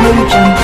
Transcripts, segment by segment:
Audio Jungle.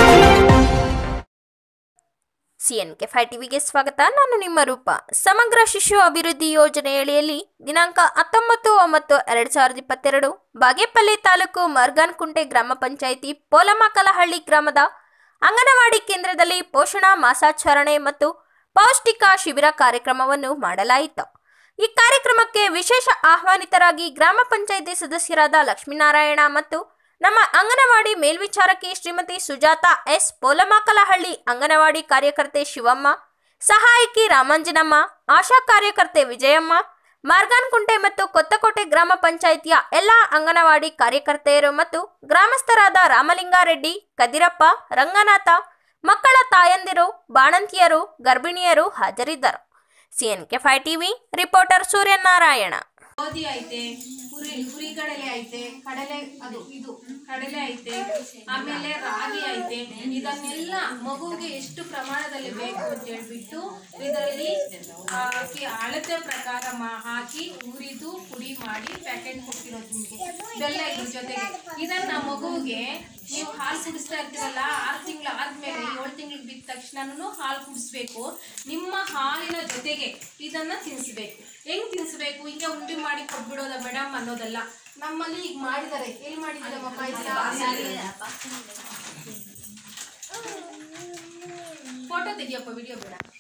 CNK five ಟಿವಿಗೆ ಸ್ವಾಗತ ನಾನು ನಿಮ್ಮ ರೂಪ ಸಮಗ್ರ ಶಿಶು ಅಭಿವೃದ್ಧಿ ಯೋಜನೆ ಅಡಿಯಲ್ಲಿ ದಿನಾಂಕ ಹತ್ತೊಂಬತ್ತು ಒಂಬತ್ತು ಎರಡ್ ಸಾವಿರದ ಇಪ್ಪತ್ತೆರಡು ಬಾಗೇಪಲ್ಲಿ ತಾಲೂಕು ಮರ್ಗಾನ್ಕುಂಟೆ ಗ್ರಾಮ ಪಂಚಾಯಿತಿ ಪೋಲಮಕಲಹಳ್ಳಿ ಗ್ರಾಮದ ಅಂಗನವಾಡಿ ಕೇಂದ್ರದಲ್ಲಿ ಪೋಷಣಾ ಮಾಸಾಚರಣೆ ಮತ್ತು ಪೌಷ್ಟಿಕ ಶಿಬಿರ ಕಾರ್ಯಕ್ರಮವನ್ನು ಮಾಡಲಾಯಿತು ಈ ಕಾರ್ಯಕ್ರಮಕ್ಕೆ ವಿಶೇಷ ಆಹ್ವಾನಿತರಾಗಿ ಗ್ರಾಮ ಪಂಚಾಯಿತಿ ಸದಸ್ಯರಾದ ಲಕ್ಷ್ಮೀನಾರಾಯಣ ಮತ್ತು ನಮ್ಮ ಅಂಗನವಾಡಿ ಮೇಲ್ವಿಚಾರಕಿ ಶ್ರೀಮತಿ ಸುಜಾತ ಎಸ್ ಪೋಲಮಕಲಹಳ್ಳಿ ಅಂಗನವಾಡಿ ಕಾರ್ಯಕರ್ತೆ ಶಿವಮ್ಮ ಸಹಾಯಕಿ ರಾಮಾಂಜನಮ್ಮ ಆಶಾ ಕಾರ್ಯಕರ್ತೆ ವಿಜಯಮ್ಮ ಮಾರ್ಗಾನ್ಕುಂಟೆ ಮತ್ತು ಕೊತ್ತಕೋಟೆ ಗ್ರಾಮ ಪಂಚಾಯಿತಿಯ ಎಲ್ಲ ಅಂಗನವಾಡಿ ಕಾರ್ಯಕರ್ತೆಯರು ಮತ್ತು ಗ್ರಾಮಸ್ಥರಾದ ರಾಮಲಿಂಗಾರೆಡ್ಡಿ ಕದಿರಪ್ಪ ರಂಗನಾಥ ಮಕ್ಕಳ ತಾಯಂದಿರು ಬಾಣಂತಿಯರು ಗರ್ಭಿಣಿಯರು ಹಾಜರಿದ್ದರು ಸಿಎನ್ಕೆ ಫೈ ಟಿವಿ ರಿಪೋರ್ಟರ್ ಸೂರ್ಯನಾರಾಯಣ ಗೋಧಿ ಐತೆ ಹುರಿ ಹುರಿ ಕಡಲೆ ಐತೆ ಕಡಲೆ ಅದು ಇದು ಕಡಲೆ ಐತೆ ಆಮೇಲೆ ರಾಗಿ ಐತೆ ಇದನ್ನೆಲ್ಲ ಮಗುವಿಗೆ ಎಷ್ಟು ಪ್ರಮಾಣದಲ್ಲಿ ಬೇಕು ಅಂತ ಹೇಳ್ಬಿಟ್ಟು ಇದರಲ್ಲಿ ಹಾಕಿ ಅಳತೆ ಪ್ರಕಾರ ಮಾ- ಹಾಕಿ ಹುರಿದು ಪುಡಿ ಮಾಡಿ ಪ್ಯಾಕೆಟ್ ಕೊಡ್ತಿರೋದು ನಿಮಗೆ ಬೆಲ್ಲ ಇದ್ರ ಜೊತೆಗೆ ಇದನ್ನ ಮಗುವಿಗೆ ನೀವು ಹಾಲು ಕುಡಿಸ್ತಾ ಇರ್ತೀರಲ್ಲ ಆರು ತಿಂಗಳು ಆದ್ಮೇಲೆ ಏಳು ತಿಂಗಳು ಬಿದ್ದ ತಕ್ಷಣನೂ ಹಾಲು ಕುಡಿಸ್ಬೇಕು ನಿಮ್ಮ ಹಾಲಿನ ಜೊತೆಗೆ ಇದನ್ನ ತಿನ್ನಿಸ್ಬೇಕು ಹೆಂಗ್ ತಿನ್ನಿಸ್ಬೇಕು ಹಿಂಗೆ ಉಂಡೆ ಮಾಡಿ ಕೊಟ್ಬಿಡೋದ ಮೇಡಮ್ ಅನ್ನೋದಲ್ಲ ನಮ್ಮಲ್ಲಿ ಈಗ ಮಾಡಿದ್ದಾರೆ ಎಲ್ಲಿ ಮಾಡಿದ್ದೀರಮ್ಮ ಪಾಯಸ ಫೋಟೋ ತೆಗಿಯಪ್ಪ ವಿಡಿಯೋ ಬೇಡ